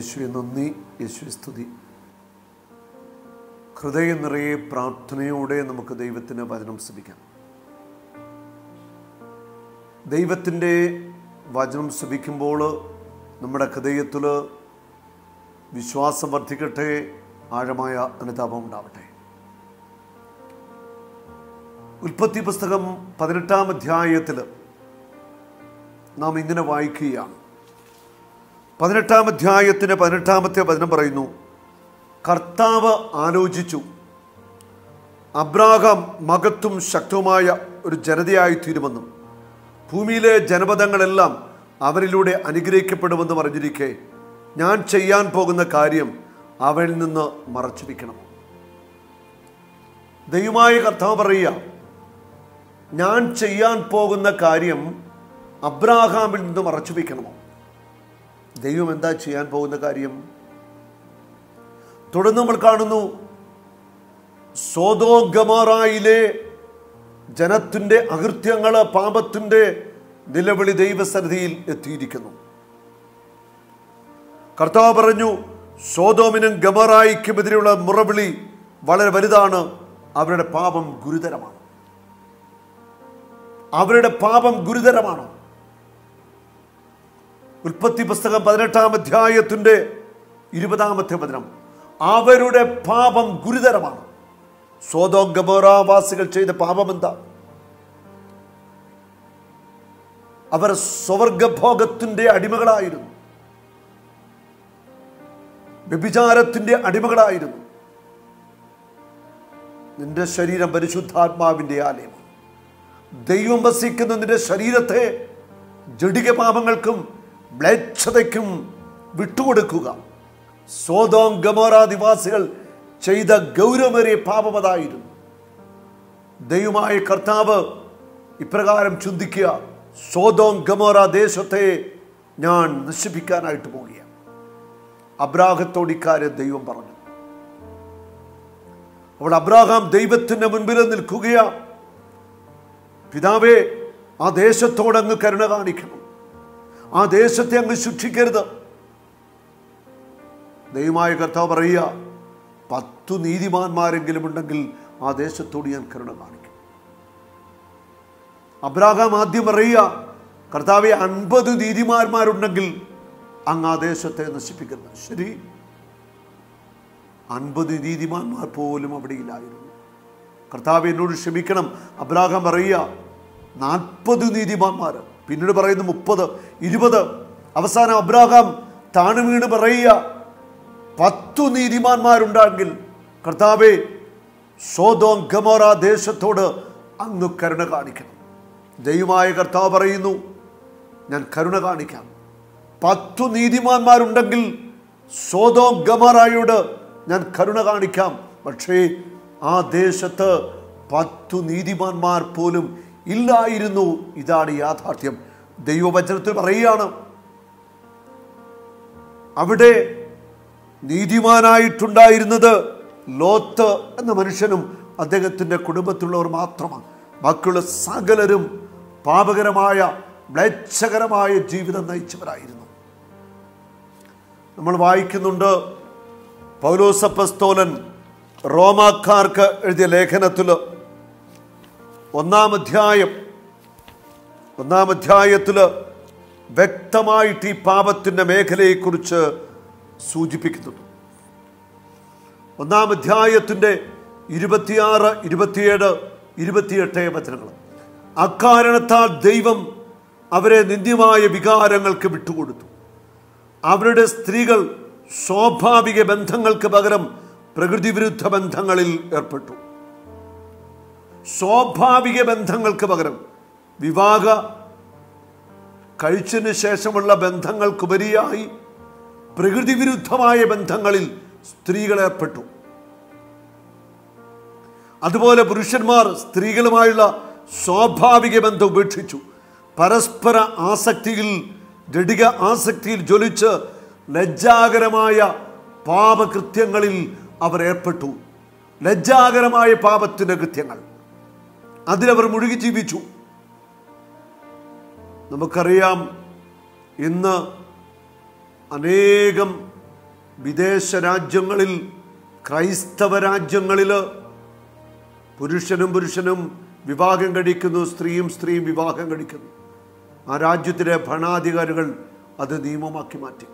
യേശുവെ നന്ദി യേശുവെ സ്തുതി ഹൃദയം നിറയെ പ്രാർത്ഥനയോടെ നമുക്ക് ദൈവത്തിന് വചനം ശ്രമിക്കാം ദൈവത്തിൻ്റെ വചനം ശ്രമിക്കുമ്പോൾ നമ്മുടെ ഹൃദയത്തിൽ വിശ്വാസം വർദ്ധിക്കട്ടെ ആഴമായ അനുതാപം ഉണ്ടാവട്ടെ ഉൽപ്പത്തി പുസ്തകം പതിനെട്ടാം അധ്യായത്തിൽ നാം ഇങ്ങനെ വായിക്കുകയാണ് പതിനെട്ടാം അധ്യായത്തിന് പതിനെട്ടാമത്തെ വചനം പറയുന്നു കർത്താവ് ആലോചിച്ചു അബ്രാഹാം മകത്തും ശക്തവുമായ ഒരു ജനതയായി തീരുമെന്നും ഭൂമിയിലെ ജനപദങ്ങളെല്ലാം അവരിലൂടെ അനുഗ്രഹിക്കപ്പെടുമെന്ന് പറഞ്ഞിരിക്കെ ഞാൻ ചെയ്യാൻ പോകുന്ന കാര്യം അവനിൽ നിന്ന് മറച്ചു വയ്ക്കണം ദൈവമായ കർത്താവ് പറയുക ഞാൻ ചെയ്യാൻ പോകുന്ന കാര്യം അബ്രാഹാമിൽ നിന്ന് മറച്ചു വയ്ക്കണമോ ദൈവം എന്താ ചെയ്യാൻ പോകുന്ന കാര്യം തുടർന്ന് നമ്മൾ കാണുന്നു സോതോ ഗമാറായിലെ ജനത്തിൻ്റെ അകൃത്യങ്ങൾ പാപത്തിൻ്റെ നിലവിളി ദൈവസന്നിധിയിൽ എത്തിയിരിക്കുന്നു കർത്താവ് പറഞ്ഞു സോതോമിനും ഗമറായിക്കുമെതിരെയുള്ള മുറവിളി വളരെ വലുതാണ് അവരുടെ പാപം ഗുരുതരമാണ് അവരുടെ പാപം ഗുരുതരമാണ് ഉൽപ്പത്തി പുസ്തകം പതിനെട്ടാം അധ്യായത്തിന്റെ ഇരുപതാമത്തെ വചനം അവരുടെ പാപം ഗുരുതരമാണ് സ്വതോ ഗമോറാവാസികൾ ചെയ്ത പാപം എന്താ അവർ സ്വർഗഭോഗത്തിന്റെ അടിമകളായിരുന്നു വ്യഭിചാരത്തിന്റെ അടിമകളായിരുന്നു നിന്റെ ശരീരം പരിശുദ്ധാത്മാവിന്റെ ആലയമാണ് ദൈവം വസിക്കുന്ന നിന്റെ ശരീരത്തെ ജഡിക പാപങ്ങൾക്കും മ്ലേച്ഛതയ്ക്കും വിട്ടുകൊടുക്കുക സോതോം ഗമോറ നിവാസികൾ ചെയ്ത ഗൗരവമേറിയ പാപമതായിരുന്നു ദൈവമായ കർത്താവ് ഇപ്രകാരം ചിന്തിക്കുക സോതോം ഗമോറ ദേശത്തെ ഞാൻ നശിപ്പിക്കാനായിട്ട് പോവുകയാണ് അബ്രാഹത്തോട് ഇക്കാര്യം ദൈവം പറഞ്ഞു അപ്പോൾ അബ്രാഹാം ദൈവത്തിന്റെ മുൻപിൽ നിൽക്കുകയാ പിതാവേ ആ ദേശത്തോട് അങ്ങ് കരുണ കാണിക്കണം ആ ദേശത്തെ അങ്ങ് ശിക്ഷിക്കരുത് ദൈവമായ കർത്താവ് പറയുക പത്തു നീതിമാന്മാരെങ്കിലും ഉണ്ടെങ്കിൽ ആ ദേശത്തോട് ഞാൻ കരുണ കാണിക്കും അബ്രാഹാം ആദ്യം പറയുക കർത്താവെ അൻപത് നീതിമാന്മാരുണ്ടെങ്കിൽ അങ്ങ് ആ ദേശത്തെ നശിപ്പിക്കുന്നത് ശരി അൻപത് നീതിമാന്മാർ പോലും അവിടെ ഇല്ലായിരുന്നു കർത്താവ് എന്നോട് ക്ഷമിക്കണം അബ്രാഹാം പറയുക നാൽപ്പത് നീതിമാന്മാർ പിന്നീട് പറയുന്നു മുപ്പത് ഇരുപത് അവസാനം അബ്രാഹാം താണു വീണ് പറയുക പത്തു നീതിമാന്മാരുണ്ടെങ്കിൽ കർത്താവെ സോതോം ഗമോറ ദേശത്തോട് അങ്ങ് കരുണ കാണിക്കണം ദൈവമായ കർത്താവ് പറയുന്നു ഞാൻ കരുണ കാണിക്കാം പത്തു നീതിമാന്മാരുണ്ടെങ്കിൽ സോതോം ഗമറായോട് ഞാൻ കരുണ കാണിക്കാം പക്ഷേ ആ ദേശത്ത് പത്തു നീതിമാന്മാർ പോലും ഇല്ലായിരുന്നു ഇതാണ് യാഥാർത്ഥ്യം ദൈവവചനത്തിൽ പറയുകയാണ് അവിടെ നീതിമാനായിട്ടുണ്ടായിരുന്നത് ലോത്ത് എന്ന മനുഷ്യനും അദ്ദേഹത്തിൻ്റെ കുടുംബത്തിലുള്ളവർ മാത്രമാണ് ബാക്കിയുള്ള സകലരും പാപകരമായ മ്ലേച്ഛകരമായ ജീവിതം നയിച്ചവരായിരുന്നു നമ്മൾ വായിക്കുന്നുണ്ട് പൗലോസപ്പസ്തോലൻ റോമാക്കാർക്ക് എഴുതിയ ലേഖനത്തിൽ ഒന്നാം അധ്യായം ഒന്നാം അധ്യായത്തിൽ വ്യക്തമായിട്ട് ഈ പാപത്തിൻ്റെ മേഖലയെക്കുറിച്ച് സൂചിപ്പിക്കുന്നുണ്ട് ഒന്നാം അധ്യായത്തിൻ്റെ ഇരുപത്തിയാറ് ഇരുപത്തിയേഴ് ഇരുപത്തിയെട്ട് വചനങ്ങൾ അക്കാരണത്താൽ ദൈവം അവരെ നിന്ദ്യമായ വികാരങ്ങൾക്ക് വിട്ടുകൊടുത്തു അവരുടെ സ്ത്രീകൾ സ്വാഭാവിക ബന്ധങ്ങൾക്ക് പകരം പ്രകൃതി വിരുദ്ധ ബന്ധങ്ങളിൽ ഏർപ്പെട്ടു സ്വാഭാവിക ബന്ധങ്ങൾക്ക് പകരം വിവാഹ കഴിച്ചതിന് ശേഷമുള്ള ബന്ധങ്ങൾക്കുപരിയായി പ്രകൃതി വിരുദ്ധമായ ബന്ധങ്ങളിൽ സ്ത്രീകൾ ഏർപ്പെട്ടു അതുപോലെ പുരുഷന്മാർ സ്ത്രീകളുമായുള്ള സ്വാഭാവിക ബന്ധം ഉപേക്ഷിച്ചു പരസ്പര ആസക്തിയിൽ ജഡിക ആസക്തിയിൽ ജ്വലിച്ച് ലജ്ജാകരമായ പാപകൃത്യങ്ങളിൽ അവർ ഏർപ്പെട്ടു ലജ്ജാകരമായ പാപത്തിൻ്റെ കൃത്യങ്ങൾ അതിലവർ മുഴുകി ജീവിച്ചു നമുക്കറിയാം ഇന്ന് അനേകം വിദേശ രാജ്യങ്ങളിൽ ക്രൈസ്തവ രാജ്യങ്ങളിൽ പുരുഷനും പുരുഷനും വിവാഹം കഴിക്കുന്നു സ്ത്രീയും സ്ത്രീയും വിവാഹം കഴിക്കുന്നു ആ രാജ്യത്തിലെ ഭരണാധികാരികൾ അത് നിയമമാക്കി മാറ്റി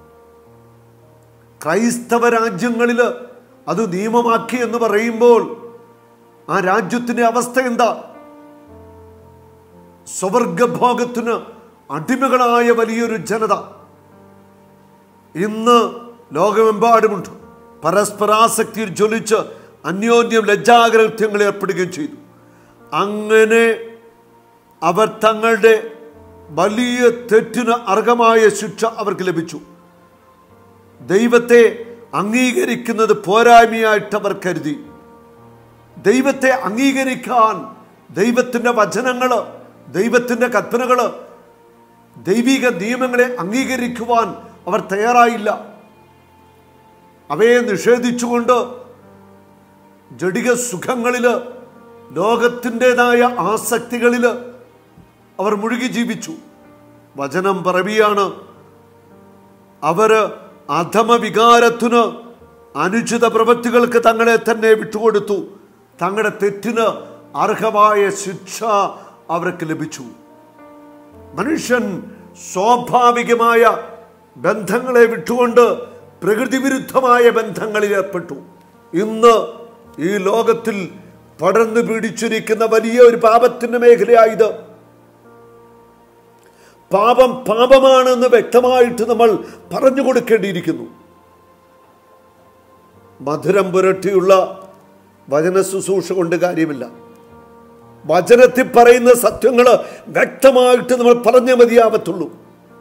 ക്രൈസ്തവ രാജ്യങ്ങളിൽ അത് നിയമമാക്കി എന്ന് പറയുമ്പോൾ ആ രാജ്യത്തിന്റെ അവസ്ഥ എന്താ സ്വർഗഭോഗത്തിന് അടിമകളായ വലിയൊരു ജനത ഇന്ന് ലോകമെമ്പാടുമുണ്ട് പരസ്പരാസക്തിയിൽ ജ്വലിച്ച് അന്യോന്യം ലജ്ജാഗ്രഹ്യങ്ങൾ ഏർപ്പെടുകയും ചെയ്തു അങ്ങനെ അവർ തങ്ങളുടെ വലിയ തെറ്റിന് അർഹമായ ശിക്ഷ അവർക്ക് ലഭിച്ചു ദൈവത്തെ അംഗീകരിക്കുന്നത് പോരായ്മയായിട്ട് അവർ കരുതി ദൈവത്തെ അംഗീകരിക്കാൻ ദൈവത്തിൻ്റെ വചനങ്ങൾ ദൈവത്തിൻ്റെ കൽപ്പനകൾ ദൈവിക നിയമങ്ങളെ അംഗീകരിക്കുവാൻ അവർ തയ്യാറായില്ല അവയെ നിഷേധിച്ചുകൊണ്ട് ജഡിക സുഖങ്ങളിൽ ലോകത്തിൻ്റെതായ ആസക്തികളിൽ അവർ മുഴുകി ജീവിച്ചു വചനം പറവിയാണ് അവര് അധമ വികാരത്തിന് അനുചിത പ്രവൃത്തികൾക്ക് തങ്ങളെ തന്നെ വിട്ടുകൊടുത്തു തങ്ങളുടെ തെറ്റിന് അർഹമായ ശിക്ഷ അവർക്ക് ലഭിച്ചു മനുഷ്യൻ സ്വാഭാവികമായ ബന്ധങ്ങളെ വിട്ടുകൊണ്ട് പ്രകൃതി വിരുദ്ധമായ ബന്ധങ്ങളിൽ ഏർപ്പെട്ടു ഇന്ന് ഈ ലോകത്തിൽ പടർന്നു പിടിച്ചിരിക്കുന്ന വലിയ ഒരു പാപത്തിന്റെ മേഖലയായത് പാപം പാപമാണെന്ന് വ്യക്തമായിട്ട് നമ്മൾ പറഞ്ഞു കൊടുക്കേണ്ടിയിരിക്കുന്നു മധുരം പുരട്ടിയുള്ള വചന ശുശ്രൂഷ കൊണ്ട് കാര്യമില്ല വചനത്തിൽ പറയുന്ന സത്യങ്ങൾ വ്യക്തമായിട്ട് നമ്മൾ പറഞ്ഞേ മതിയാവത്തുള്ളൂ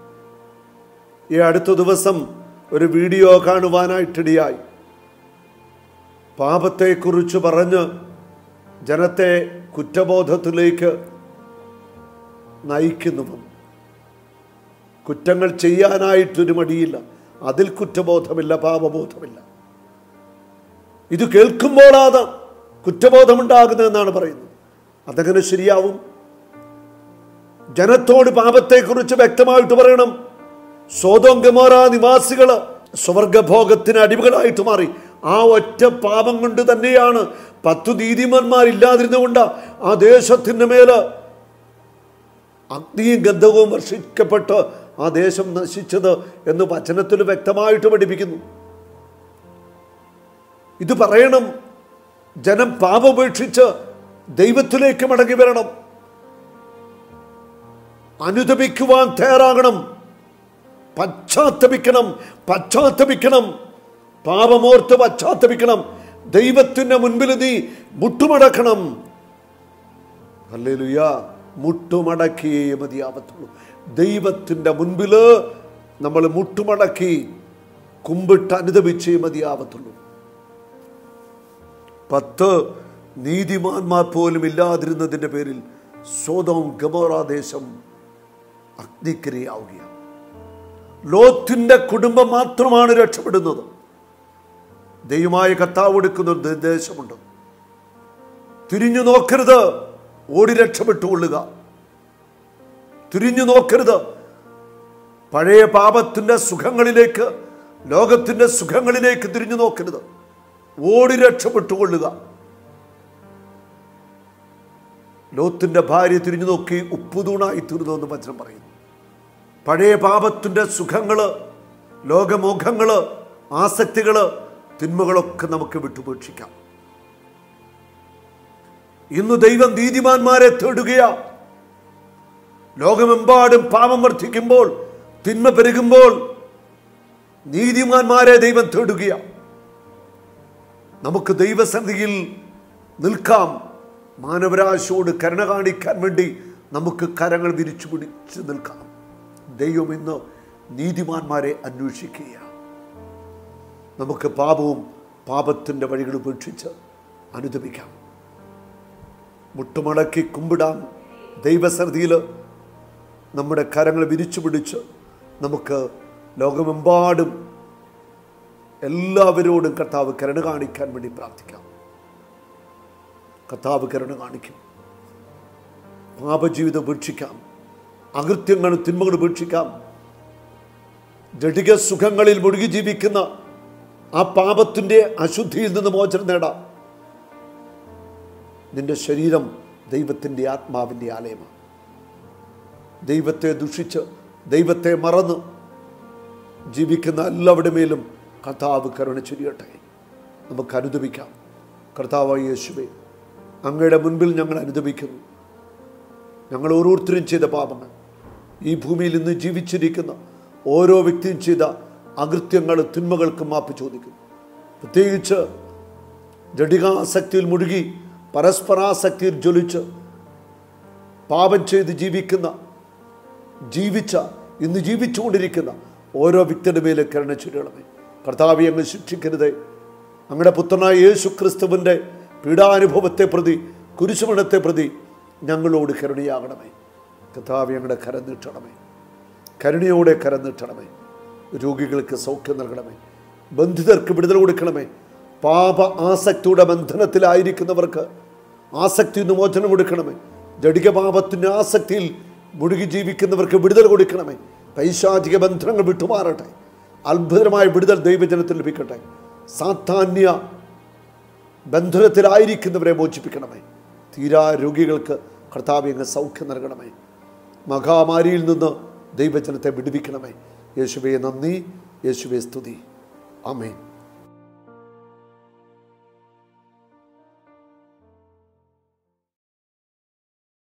ഈ അടുത്ത ദിവസം ഒരു വീഡിയോ കാണുവാനായിട്ടിടയായി പാപത്തെക്കുറിച്ച് പറഞ്ഞ് ജനത്തെ കുറ്റബോധത്തിലേക്ക് നയിക്കുന്നതും കുറ്റങ്ങൾ ചെയ്യാനായിട്ടൊരു മടിയില്ല അതിൽ കുറ്റബോധമില്ല പാപബോധമില്ല ഇത് കേൾക്കുമ്പോഴാണ് കുറ്റബോധമുണ്ടാകുന്നതെന്നാണ് പറയുന്നത് അതെങ്ങനെ ശരിയാവും ജനത്തോട് പാപത്തെക്കുറിച്ച് വ്യക്തമായിട്ട് പറയണം സ്വതം ഗമോറ നിവാസികൾ സ്വർഗഭോഗത്തിന് അടിമകളായിട്ട് മാറി ആ ഒറ്റ പാപം കൊണ്ട് തന്നെയാണ് പത്തു നീതിമാന്മാരില്ലാതിരുന്നുകൊണ്ട് ആ ദേശത്തിൻ്റെ മേല് അഗ്നിയും ഗന്ധവും വർഷിക്കപ്പെട്ട് ആ ദേശം നശിച്ചത് എന്ന് വചനത്തിൽ വ്യക്തമായിട്ട് പഠിപ്പിക്കുന്നു ഇത് പറയണം ജനം പാപപേക്ഷിച്ച് ദൈവത്തിലേക്ക് മടങ്ങി വരണം അനുദപിക്കുവാൻ തയ്യാറാകണം പശ്ചാത്തപിക്കണം പശ്ചാത്തപിക്കണം പാപമോർത്ത് പശ്ചാത്തപിക്കണം ദൈവത്തിന്റെ മുൻപിൽ നീ മുട്ടുമടക്കണം അല്ലേലുയ മുട്ടുമടക്കിയേ മതിയാവത്തുള്ളൂ ദൈവത്തിൻ്റെ മുൻപിൽ നമ്മൾ മുട്ടുമടക്കി കുമ്പിട്ട് അനുദപിച്ചേ മതിയാവത്തുള്ളൂ പത്ത് നീതിമാന്മാർ പോലും ഇല്ലാതിരുന്നതിൻ്റെ പേരിൽ സ്വതം ഗമോറ ദേശം അഗ്നിക്കിരയാവുകയാണ് ലോത്തിന്റെ കുടുംബം മാത്രമാണ് രക്ഷപ്പെടുന്നത് ദൈവമായ കർത്താവ് കൊടുക്കുന്ന ഒരു നിർദ്ദേശമുണ്ട് തിരിഞ്ഞു നോക്കരുത് ഓടി രക്ഷപ്പെട്ടുകൊള്ളുക തിരിഞ്ഞു നോക്കരുത് പഴയ പാപത്തിന്റെ സുഖങ്ങളിലേക്ക് ലോകത്തിന്റെ സുഖങ്ങളിലേക്ക് തിരിഞ്ഞു നോക്കരുത് ഓടി രക്ഷപ്പെട്ടുകൊള്ളുക ലോത്തിന്റെ ഭാര്യ തിരിഞ്ഞു നോക്കി ഉപ്പുതൂണായി തീർന്നു എന്ന് വചനം പറയുന്നു പഴയ പാപത്തിന്റെ സുഖങ്ങള് ലോകമോഹങ്ങള് ആസക്തികള് തിന്മകളൊക്കെ നമുക്ക് വിട്ടുപേക്ഷിക്കാം ഇന്ന് ദൈവം നീതിമാന്മാരെ തേടുകയാ ലോകമെമ്പാടും പാപം വർദ്ധിക്കുമ്പോൾ തിന്മ പെരുകുമ്പോൾ നീതിമാന്മാരെ ദൈവം തേടുകയാ നമുക്ക് ദൈവസന്നിധിയിൽ നിൽക്കാം മാനവരാശോട് കരുണ കാണിക്കാൻ വേണ്ടി നമുക്ക് കരങ്ങൾ വിരിച്ചു പിടിച്ച് നിൽക്കാം ദൈവം ഇന്ന് നീതിമാന്മാരെ അന്വേഷിക്കുകയാണ് നമുക്ക് പാപവും പാപത്തിൻ്റെ വഴികൾ ഉപേക്ഷിച്ച് അനുദപിക്കാം മുട്ടുമടക്കി കുമ്പിടാൻ ദൈവസന്നിധിയിൽ നമ്മുടെ കരങ്ങൾ വിരിച്ചു പിടിച്ച് നമുക്ക് ലോകമെമ്പാടും എല്ലാവരോടും കർത്താവ് കരുണ കാണിക്കാൻ വേണ്ടി പ്രാർത്ഥിക്കാം കർത്താവ് കരുണ കാണിക്കും പാപജീവിതം ഉപേക്ഷിക്കാം അകൃത്യങ്ങളും തിന്മകളും ഉപേക്ഷിക്കാം ജടിക സുഖങ്ങളിൽ മുഴുകി ജീവിക്കുന്ന ആ പാപത്തിൻ്റെ അശുദ്ധിയിൽ നിന്ന് മോചനം നേടാം നിന്റെ ശരീരം ദൈവത്തിൻ്റെ ആത്മാവിൻ്റെ ആലയമാണ് ദൈവത്തെ ദുഷിച്ച് ദൈവത്തെ മറന്ന് ജീവിക്കുന്ന എല്ലാവരുടെ മേലും കർത്താവ് കരുണ ചൊരിയട്ടെ നമുക്ക് അനുദപിക്കാം കർത്താവായ യേശുവേ അങ്ങയുടെ മുൻപിൽ ഞങ്ങൾ അനുദപിക്കുന്നു ഞങ്ങൾ ഓരോരുത്തരും ചെയ്ത പാപങ്ങൾ ഈ ഭൂമിയിൽ ഇന്ന് ജീവിച്ചിരിക്കുന്ന ഓരോ വ്യക്തിയും ചെയ്ത അകൃത്യങ്ങൾ തിന്മകൾക്ക് മാപ്പ് ചോദിക്കുന്നു പ്രത്യേകിച്ച് ജഡികാസക്തിയിൽ മുഴുകി പരസ്പരാസക്തിയിൽ ജ്വലിച്ച് പാപം ചെയ്ത് ജീവിക്കുന്ന ജീവിച്ച ഇന്ന് ജീവിച്ചുകൊണ്ടിരിക്കുന്ന ഓരോ വ്യക്തിയുടെ മേലെ കരുണ ചൊല്ലണമേ കർത്താവെ അങ്ങ് ശിക്ഷിക്കരുതേ അങ്ങയുടെ പുത്രനായ യേശു ക്രിസ്തുവിൻ്റെ പീഡാനുഭവത്തെ പ്രതി കുരിശുമണത്തെ പ്രതി ഞങ്ങളോട് കരുണയാകണമേ കർത്താവെ ഞങ്ങളുടെ കരം നീട്ടണമേ കരുണയോടെ കരം നീട്ടണമേ രോഗികൾക്ക് സൗഖ്യം നൽകണമേ ബന്ധിതർക്ക് വിടുതൽ കൊടുക്കണമേ പാപ ആസക്തിയുടെ ബന്ധനത്തിലായിരിക്കുന്നവർക്ക് ആസക്തി നിന്ന് മോചനം കൊടുക്കണമേ ജടിക പാപത്തിൻ്റെ ആസക്തിയിൽ മുഴുകി ജീവിക്കുന്നവർക്ക് വിടുതൽ കൊടുക്കണമേ പൈശാചിക ബന്ധനങ്ങൾ വിട്ടുമാറട്ടെ അത്ഭുതമായ വിടുതൽ ദൈവജനത്തിൽ ലഭിക്കട്ടെ സാധാന്യ ബന്ധനത്തിലായിരിക്കുന്നവരെ മോചിപ്പിക്കണമേ തീരാ രോഗികൾക്ക് കർത്താവ് അങ്ങ് സൗഖ്യം നൽകണമേ മഹാമാരിയിൽ നിന്ന് ദൈവജനത്തെ വിടുവിക്കണമേ യേശുവെ നന്ദി യേശുവെ സ്തുതി ആമേൻ